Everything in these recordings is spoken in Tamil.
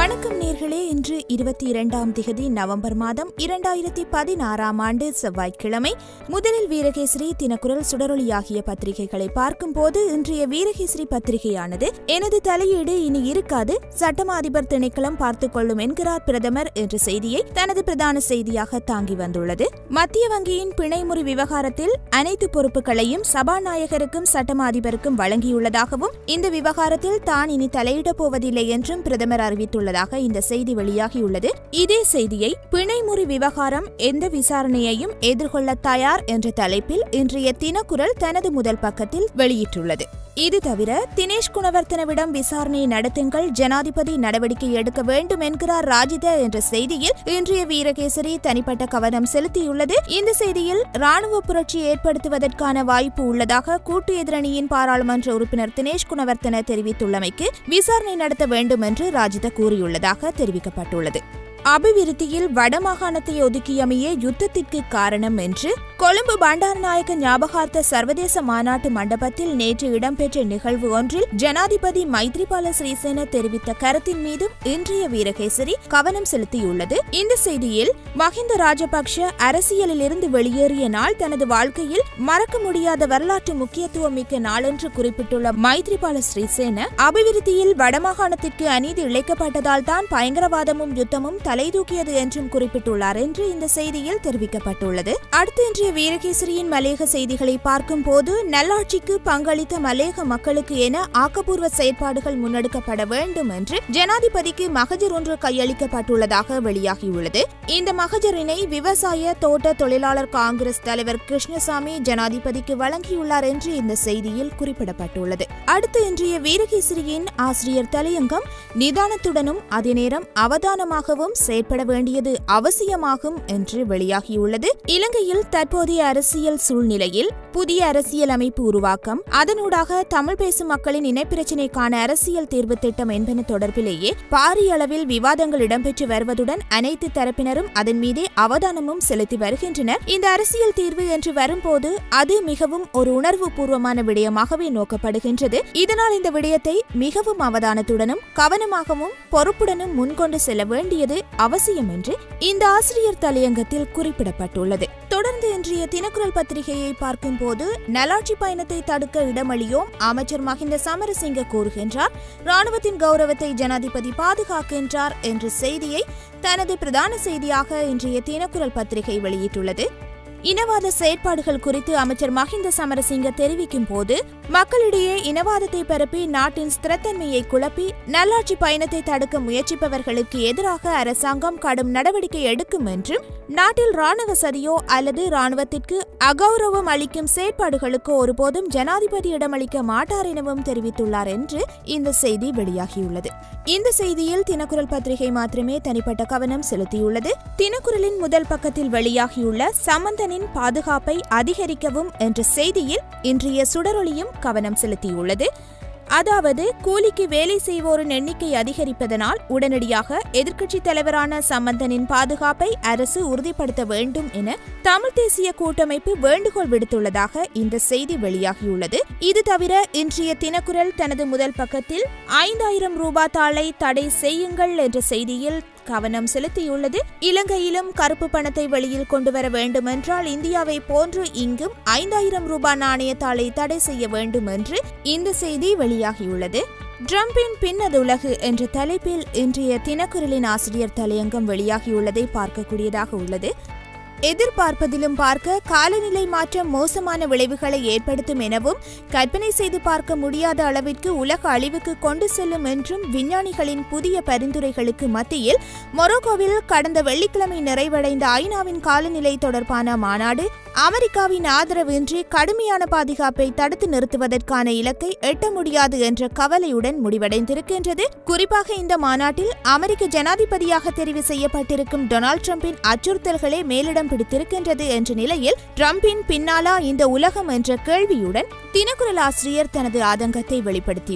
வணக்கம் நேர்களே இன்று இருபத்தி இரண்டாம் திகதி நவம்பர் மாதம் இரண்டாயிரத்தி பதினாறாம் ஆண்டு செவ்வாய்க்கிழமை முதலில் வீரகேசரி தினக்குரல் சுடரொளி ஆகிய பத்திரிகைகளை பார்க்கும்போது இன்றைய வீரகேசரி பத்திரிகையானது எனது தலையீடு இனி இருக்காது சட்டமா அதிபர் திணைக்களம் பார்த்துக் கொள்ளும் என்கிறார் பிரதமர் என்ற செய்தியை தனது பிரதான செய்தியாக தாங்கி வந்துள்ளது மத்திய வங்கியின் பிணைமுறி விவகாரத்தில் அனைத்து பொறுப்புகளையும் சபாநாயகருக்கும் சட்டமா அதிபருக்கும் வழங்கியுள்ளதாகவும் இந்த விவகாரத்தில் தான் இனி தலையிடப் போவதில்லை என்றும் பிரதமர் அறிவித்துள்ளதாக இந்த செய்தி வெளியாகியுள்ளது இதே செய்தியை பிணைமுறி விவகாரம் எந்த விசாரணையையும் எதிர்கொள்ள தயார் என்ற தலைப்பில் இன்றைய தினக்குரல் தனது முதல் பக்கத்தில் வெளியிட்டுள்ளது இது தவிர தினேஷ் குணவர்த்தனவிடம் விசாரணை நடத்துங்கள் ஜனாதிபதி நடவடிக்கை எடுக்க வேண்டும் என்கிறார் ராஜித என்ற செய்தியில் இன்றைய வீரகேசரி தனிப்பட்ட கவனம் செலுத்தியுள்ளது இந்த செய்தியில் ராணுவ புரட்சி ஏற்படுத்துவதற்கான வாய்ப்பு உள்ளதாக கூட்டு எதிரணியின் பாராளுமன்ற உறுப்பினர் தினேஷ் குணவர்த்தன தெரிவித்துள்ளமைக்கு விசாரணை நடத்த வேண்டும் என்று ராஜித கூறியுள்ளதாக தெரிவிக்கப்பட்டுள்ளது அபிவிருத்தியில் வடமாகாணத்தை ஒதுக்கியமையே யுத்தத்திற்கு காரணம் என்று கொழும்பு பண்டாரநாயக்க ஞாபகார்த்த சர்வதேச மாநாட்டு மண்டபத்தில் நேற்று இடம்பெற்ற நிகழ்வு ஒன்றில் ஜனாதிபதி மைத்ரிபால சிறிசேன தெரிவித்த கருத்தின் மீதும் இன்றைய வீரகேசரி கவனம் செலுத்தியுள்ளது இந்த செய்தியில் மஹிந்த ராஜபக்ஷ அரசியலிலிருந்து வெளியேறிய நாள் தனது வாழ்க்கையில் மறக்க முடியாத வரலாற்று முக்கியத்துவம் மிக்க நாள் என்று குறிப்பிட்டுள்ள மைத்ரிபால சிறிசேன அபிவிருத்தியில் வடமாகாணத்திற்கு அநீதி இழைக்கப்பட்டதால் தான் பயங்கரவாதமும் யுத்தமும் தலைதூக்கியது என்றும் குறிப்பிட்டுள்ளார் என்று இந்த செய்தியில் தெரிவிக்கப்பட்டுள்ளது அடுத்து இன்றைய வீரகேசரியின் மலேக செய்திகளை பார்க்கும் போது நல்லாட்சிக்கு பங்களித்த மலேக மக்களுக்கு என ஆக்கப்பூர்வ செயற்பாடுகள் முன்னெடுக்கப்பட வேண்டும் என்று ஜனாதிபதிக்கு மகஜர் ஒன்று கையளிக்கப்பட்டுள்ளதாக வெளியாகியுள்ளது இந்த மகஜரினை விவசாய தோட்ட தொழிலாளர் காங்கிரஸ் தலைவர் கிருஷ்ணசாமி ஜனாதிபதிக்கு வழங்கியுள்ளார் என்று இந்த செய்தியில் குறிப்பிடப்பட்டுள்ளது அடுத்து இன்றைய வீரகேசரியின் ஆசிரியர் தலையங்கம் நிதானத்துடனும் அதே நேரம் அவதானமாகவும் செயற்பட வேண்டியது அவசியமாகும் என்று வெளியாகியுள்ளது இலங்கையில் தற்போதைய அரசியல் சூழ்நிலையில் புதிய அரசியல் அமைப்பு உருவாக்கம் அதனூடாக தமிழ் பேசும் மக்களின் இனப்பிரச்சினைக்கான அரசியல் தீர்வு திட்டம் என்பன தொடர்பிலேயே பாரிய அளவில் விவாதங்கள் இடம்பெற்று வருவதுடன் அனைத்து தரப்பினரும் அதன் மீதே அவதானமும் செலுத்தி வருகின்றனர் இந்த அரசியல் தீர்வு என்று வரும்போது அது மிகவும் ஒரு உணர்வு பூர்வமான விடயமாகவே நோக்கப்படுகின்றது இதனால் இந்த விடயத்தை மிகவும் அவதானத்துடனும் கவனமாகவும் பொறுப்புடனும் முன்கொண்டு செல்ல வேண்டியது அவசியம் என்று இந்த ஆசிரியர் தலையங்கத்தில் குறிப்பிடப்பட்டுள்ளது தொடர்ந்து இன்றைய தினக்குரல் பத்திரிகையை பார்க்கும்போது நலாட்சி பயணத்தை தடுக்க இடமளியோம் அமைச்சர் மஹிந்த சமரசிங்க கூறுகின்றார் ராணுவத்தின் கௌரவத்தை ஜனாதிபதி பாதுகாக்கின்றார் என்ற செய்தியை தனது பிரதான செய்தியாக இன்றைய தினக்குரல் பத்திரிகை வெளியிட்டுள்ளது இனவாத செயற்பாடுகள் குறித்து அமைச்சர் மஹிந்த சமரசிங்க தெரிவிக்கும் போது மக்களிடையே இனவாதத்தை பரப்பி நாட்டின் ஸ்திரத்தன்மையை குழப்பி நல்லாட்சி பயணத்தை தடுக்க முயற்சிப்பவர்களுக்கு எதிராக அரசாங்கம் கடும் நடவடிக்கை எடுக்கும் என்றும் நாட்டில் ராணுவ சதியோ அல்லது ராணுவத்திற்கு அகௌரவம் அளிக்கும் செயற்பாடுகளுக்கோ ஒருபோதும் ஜனாதிபதியிடம் அளிக்க மாட்டார் எனவும் தெரிவித்துள்ளார் என்று இந்த செய்தி வெளியாகியுள்ளது இந்த செய்தியில் தினக்குரல் பத்திரிகை மாத்திரமே தனிப்பட்ட கவனம் செலுத்தியுள்ளது தினக்குரலின் முதல் பக்கத்தில் வெளியாகியுள்ள சம்பந்தனின் பாதுகாப்பை அதிகரிக்கவும் என்ற செய்தியில் இன்றைய சுடரொளியும் கவனம் செலுத்தியுள்ளது அதாவது கூலிக்கு வேலை செய்வோரின் எண்ணிக்கை அதிகரிப்பதனால் உடனடியாக எதிர்க்கட்சித் தலைவரான சம்பந்தனின் பாதுகாப்பை அரசு உறுதிப்படுத்த வேண்டும் என தமிழ் தேசிய கூட்டமைப்பு வேண்டுகோள் விடுத்துள்ளதாக இந்த செய்தி வெளியாகியுள்ளது இது தவிர இன்றைய தினக்குரல் தனது முதல் பக்கத்தில் ஐந்தாயிரம் ரூபாய் தாளை தடை செய்யுங்கள் என்ற செய்தியில் கவனம் செலுத்தியுள்ளது இலங்கையிலும் கருப்பு பணத்தை வெளியில் கொண்டு வர வேண்டுமென்றால் இந்தியாவை போன்று இங்கும் ஐந்தாயிரம் ரூபாய் நாணயத்தாளை தடை செய்ய வேண்டும் என்று இந்த செய்தி வெளியாகியுள்ளது ட்ரம்பின் பின்னது உலகு என்ற தலைப்பில் இன்றைய தினக்குரலின் ஆசிரியர் தலையங்கம் வெளியாகியுள்ளதை பார்க்கக்கூடியதாக உள்ளது எதிர்பார்ப்பதிலும் பார்க்க காலநிலை மாற்றம் மோசமான விளைவுகளை ஏற்படுத்தும் எனவும் கற்பனை செய்து பார்க்க முடியாத அளவிற்கு உலக அழிவுக்கு கொண்டு செல்லும் என்றும் விஞ்ஞானிகளின் புதிய பரிந்துரைகளுக்கு மத்தியில் மொரோக்கோவில் கடந்த வெள்ளிக்கிழமை நிறைவடைந்த ஐநாவின் காலநிலை தொடர்பான மாநாடு அமெரிக்காவின் ஆதரவின்றி கடுமையான பாதுகாப்பை தடுத்து நிறுத்துவதற்கான இலக்கை எட்ட முடியாது என்ற கவலையுடன் முடிவடைந்திருக்கின்றது குறிப்பாக இந்த மாநாட்டில் அமெரிக்க ஜனாதிபதியாக தெரிவு செய்யப்பட்டிருக்கும் டொனால்ட் ட்ரம்பின் அச்சுறுத்தல்களே மேலிடம் பிடித்திருக்கின்றது என்ற நிலையில் ட்ரம்பின் பின்னாலா இந்த உலகம் என்ற கேள்வியுடன் தினக்குரல் ஆசிரியர் தனது ஆதங்கத்தை வெளிப்படுத்தியுள்ளார்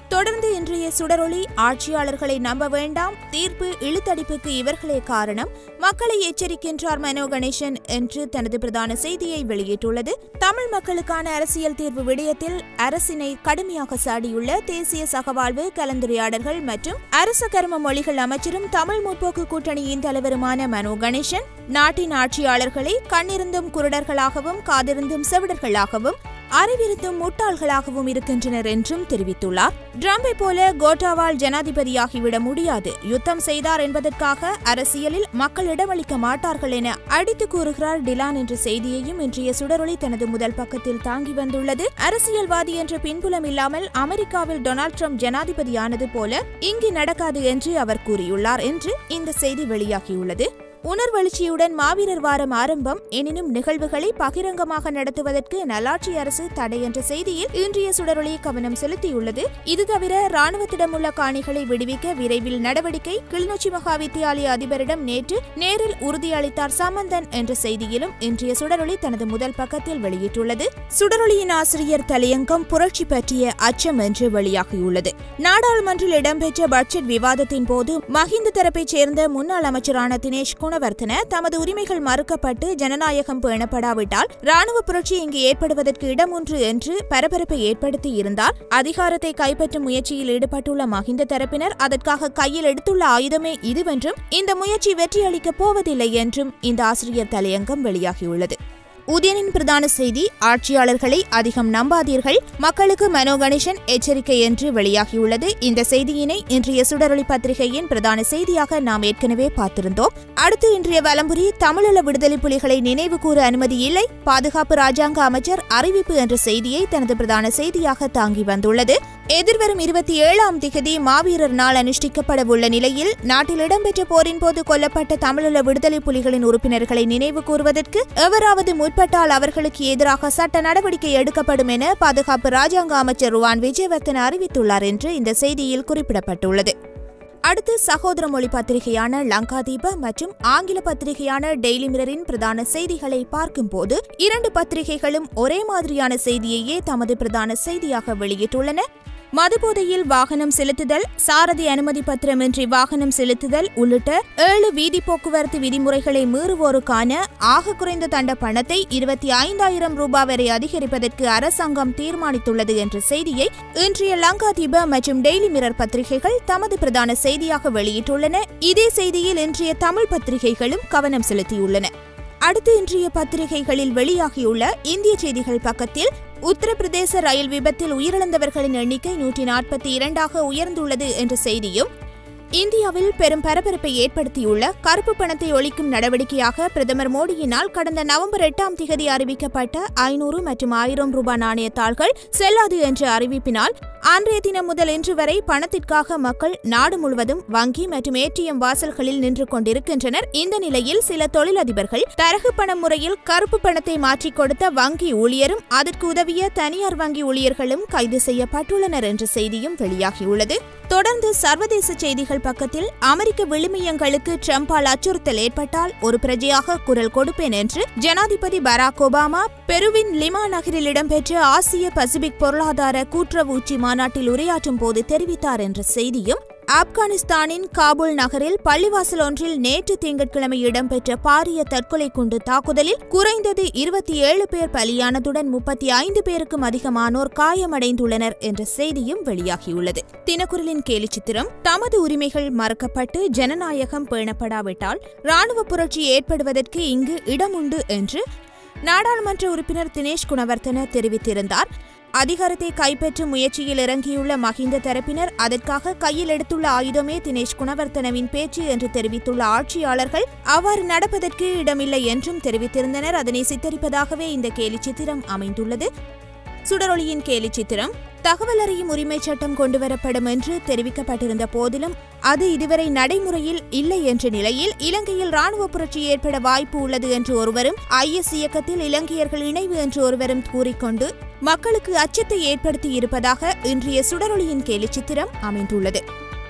தொடர்ந்து இன்றைய சுடரொளி ஆட்சியாளர்களை நம்ப வேண்டாம் தீர்ப்பு இழுத்தடிப்புக்கு இவர்களே காரணம் மக்களை எச்சரிக்கின்றார் மனோ கணேசன் என்று தனது பிரதான செய்தியை வெளியிட்டுள்ளது தமிழ் மக்களுக்கான அரசியல் தீர்வு விடயத்தில் அரசினை கடுமையாக சாடியுள்ள தேசிய சகவாழ்வு கலந்துரையாடல்கள் மற்றும் அரச கர்ம மொழிகள் அமைச்சரும் தமிழ் முற்போக்கு கூட்டணியின் தலைவருமான மனோ கணேசன் நாட்டின் ஆட்சியாளர்களை கண்ணிருந்தும் குருடர்களாகவும் காதிருந்தும் செவிடர்களாகவும் அறிவிருந்தும் முட்டாள்களாகவும் இருக்கின்றனர் என்றும் தெரிவித்துள்ளார் ட்ரம்பை போல கோட்டாவால் ஜனாதிபதியாகிவிட முடியாது யுத்தம் செய்தார் என்பதற்காக அரசியலில் மக்கள் இடமளிக்க மாட்டார்கள் என அடித்து கூறுகிறார் டிலான் என்ற செய்தியையும் இன்றைய சுடரொளி தனது முதல் பக்கத்தில் தாங்கி வந்துள்ளது அரசியல்வாதி என்ற பின்புலம் இல்லாமல் அமெரிக்காவில் டொனால்ட் ட்ரம்ப் ஜனாதிபதியானது போல இங்கு நடக்காது என்று அவர் கூறியுள்ளார் என்று இந்த செய்தி வெளியாகியுள்ளது உணர்வெழுச்சியுடன் மாவீரர் வாரம் ஆரம்பம் எனினும் நிகழ்வுகளை பகிரங்கமாக நடத்துவதற்கு நல்லாட்சி அரசு தடை என்ற செய்தியில் இன்றைய சுடரொளி கவனம் செலுத்தியுள்ளது இது தவிர ராணுவத்திடமுள்ள காணிகளை விடுவிக்க விரைவில் நடவடிக்கை கிளிநொச்சி மகா வித்தியாலய அதிபரிடம் நேற்று நேரில் உறுதியளித்தார் சம்பந்தன் என்ற செய்தியிலும் இன்றைய சுடரொளி தனது முதல் பக்கத்தில் வெளியிட்டுள்ளது சுடரொளியின் ஆசிரியர் தலையங்கம் புரட்சி பற்றிய அச்சம் என்று வெளியாகியுள்ளது நாடாளுமன்றில் இடம்பெற்ற பட்ஜெட் விவாதத்தின் போது மஹிந்த தரப்பைச் சேர்ந்த முன்னாள் அமைச்சரான தினேஷ் குணவர்த்தன தமது உரிமைகள் மறுக்கப்பட்டு ஜனநாயகம் பேணப்படாவிட்டால் ராணுவ புரட்சி இங்கு ஏற்படுவதற்கு இடம் ஒன்று என்று பரபரப்பை ஏற்படுத்தி இருந்தார் அதிகாரத்தை கைப்பற்றும் முயற்சியில் ஈடுபட்டுள்ள மஹிந்த தரப்பினர் அதற்காக கையில் எடுத்துள்ள ஆயுதமே இதுவென்றும் இந்த முயற்சி வெற்றியளிக்கப் போவதில்லை என்றும் இந்த ஆசிரியர் தலையங்கம் வெளியாகியுள்ளது உதயனின் பிரதான செய்தி ஆட்சியாளர்களை அதிகம் நம்பாதீர்கள் மக்களுக்கு மனோ கணேசன் எச்சரிக்கை என்று வெளியாகியுள்ளது இந்த செய்தியினை இன்றைய சுடரொளி பத்திரிகையின் பிரதான செய்தியாக நாம் ஏற்கனவே பார்த்திருந்தோம் அடுத்து இன்றைய வலம்புரி தமிழீழ விடுதலை புலிகளை நினைவு கூற அனுமதி இல்லை பாதுகாப்பு ராஜாங்க அமைச்சர் அறிவிப்பு என்ற செய்தியை தனது பிரதான செய்தியாக தாங்கி வந்துள்ளது எதிர்வரும் இருபத்தி ஏழாம் திகதி மாவீரர் நாள் அனுஷ்டிக்கப்படவுள்ள நிலையில் நாட்டில் இடம்பெற்ற போரின் போது கொல்லப்பட்ட தமிழீழ விடுதலை புலிகளின் உறுப்பினர்களை நினைவு கூறுவதற்கு எவராவது முற்பட்டால் அவர்களுக்கு எதிராக சட்ட நடவடிக்கை எடுக்கப்படும் என பாதுகாப்பு ராஜாங்க அமைச்சர் ருவான் விஜயவர்தன அறிவித்துள்ளார் என்று இந்த செய்தியில் குறிப்பிடப்பட்டுள்ளது அடுத்து சகோதர மொழி பத்திரிகையான லங்காதீப மற்றும் ஆங்கில பத்திரிகையான டெய்லி மிரரின் பிரதான செய்திகளை பார்க்கும்போது இரண்டு பத்திரிகைகளும் ஒரே மாதிரியான செய்தியையே தமது பிரதான செய்தியாக வெளியிட்டுள்ளன மதுபோதையில் வாகனம் செலுத்துதல் சாரதி அனுமதி பத்திரமின்றி வாகனம் செலுத்துதல் உள்ளிட்ட ஏழு வீதி போக்குவரத்து விதிமுறைகளை மீறுவோருக்கான ஆக குறைந்த தண்ட பணத்தை இருபத்தி ஐந்தாயிரம் ரூபாய் வரை அதிகரிப்பதற்கு அரசாங்கம் தீர்மானித்துள்ளது என்ற செய்தியை இன்றைய லங்காதீப மற்றும் டெய்லி மிரர் பத்திரிகைகள் தமது பிரதான செய்தியாக வெளியிட்டுள்ளன இதே செய்தியில் இன்றைய தமிழ் பத்திரிகைகளும் கவனம் செலுத்தியுள்ளன அடுத்து இன்றைய பத்திரிகைகளில் வெளியாகியுள்ள இந்திய செய்திகள் பக்கத்தில் உத்தரப்பிரதேச ரயில் விபத்தில் உயிரிழந்தவர்களின் எண்ணிக்கை நூற்றி நாற்பத்தி இரண்டாக உயர்ந்துள்ளது என்ற செய்தியும் இந்தியாவில் பெரும் பரபரப்பை ஏற்படுத்தியுள்ள கருப்பு பணத்தை ஒழிக்கும் நடவடிக்கையாக பிரதமர் மோடியினால் கடந்த நவம்பர் எட்டாம் திகதி அறிவிக்கப்பட்ட ஐநூறு மற்றும் ஆயிரம் ரூபாய் நாணயத்தாள்கள் செல்லாது என்ற அறிவிப்பினால் அன்றைய தினம் முதல் இன்று வரை பணத்திற்காக மக்கள் நாடு முழுவதும் வங்கி மற்றும் ஏடிஎம் வாசல்களில் நின்று கொண்டிருக்கின்றனர் இந்த நிலையில் சில தொழிலதிபர்கள் தரகு பண முறையில் கருப்பு பணத்தை மாற்றிக் கொடுத்த வங்கி ஊழியரும் அதற்கு உதவிய தனியார் வங்கி ஊழியர்களும் கைது செய்யப்பட்டுள்ளனர் என்ற செய்தியும் வெளியாகியுள்ளது தொடர்ந்து சர்வதேச செய்திகள் பக்கத்தில் அமெரிக்க விழுமியங்களுக்கு ட்ரம்பால் அச்சுறுத்தல் ஏற்பட்டால் ஒரு பிரஜையாக குரல் கொடுப்பேன் என்று ஜனாதிபதி பராக் ஒபாமா பெருவின் லிமா நகரில் இடம்பெற்ற ஆசிய பசிபிக் பொருளாதார கூட்டுறவு உச்சி மாநாட்டில் உரையாற்றும் போது தெரிவித்தார் என்ற செய்தியும் ஆப்கானிஸ்தானின் காபூல் நகரில் பள்ளிவாசல் ஒன்றில் நேற்று திங்கட்கிழமை இடம்பெற்ற பாரிய தற்கொலை குண்டு தாக்குதலில் குறைந்தது இருபத்தி ஏழு பேர் பலியானதுடன் முப்பத்தி ஐந்து பேருக்கும் அதிகமானோர் காயமடைந்துள்ளனர் என்ற செய்தியும் வெளியாகியுள்ளது தினக்குரலின் கேலிச்சித்திரம் தமது உரிமைகள் மறக்கப்பட்டு ஜனநாயகம் பேணப்படாவிட்டால் ராணுவ புரட்சி ஏற்படுவதற்கு இங்கு இடமுண்டு என்று நாடாளுமன்ற உறுப்பினர் தினேஷ் குணவர்த்தன தெரிவித்திருந்தார் அதிகாரத்தை கைப்பற்றும் முயற்சியில் இறங்கியுள்ள மஹிந்த தரப்பினர் அதற்காக கையில் எடுத்துள்ள ஆயுதமே தினேஷ் குணவர்த்தனவின் பேச்சு என்று தெரிவித்துள்ள ஆட்சியாளர்கள் அவ்வாறு நடப்பதற்கு இடமில்லை என்றும் தெரிவித்திருந்தனர் அதனை சித்தரிப்பதாகவே இந்த கேலி சித்திரம் அமைந்துள்ளது சுடரொளியின் கேலி சித்திரம் தகவல் அறியும் உரிமைச் சட்டம் கொண்டுவரப்படும் என்று தெரிவிக்கப்பட்டிருந்த போதிலும் அது இதுவரை நடைமுறையில் இல்லை என்ற நிலையில் இலங்கையில் ராணுவ புரட்சி ஏற்பட வாய்ப்பு உள்ளது என்று ஒருவரும் ஐஎஸ் இயக்கத்தில் இலங்கையர்கள் இணைவு என்று ஒருவரும் கூறிக்கொண்டு மக்களுக்கு அச்சத்தை ஏற்படுத்தி இருப்பதாக இன்றைய சுடரொளியின் கேலி சித்திரம் அமைந்துள்ளது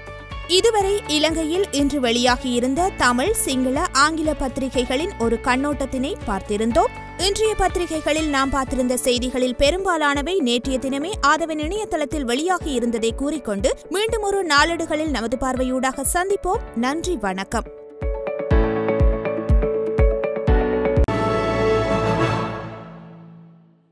இதுவரை இலங்கையில் இன்று வெளியாகியிருந்த தமிழ் சிங்கள ஆங்கில பத்திரிகைகளின் ஒரு கண்ணோட்டத்தினை பார்த்திருந்தோம் இன்றைய பத்திரிகைகளில் நாம் பார்த்திருந்த செய்திகளில் பெரும்பாலானவை நேற்றைய தினமே ஆதவன் இணையதளத்தில் வெளியாகி இருந்ததை கூறிக்கொண்டு மீண்டும் ஒரு நாளேடுகளில் நமது பார்வையூடாக சந்திப்போம் நன்றி வணக்கம்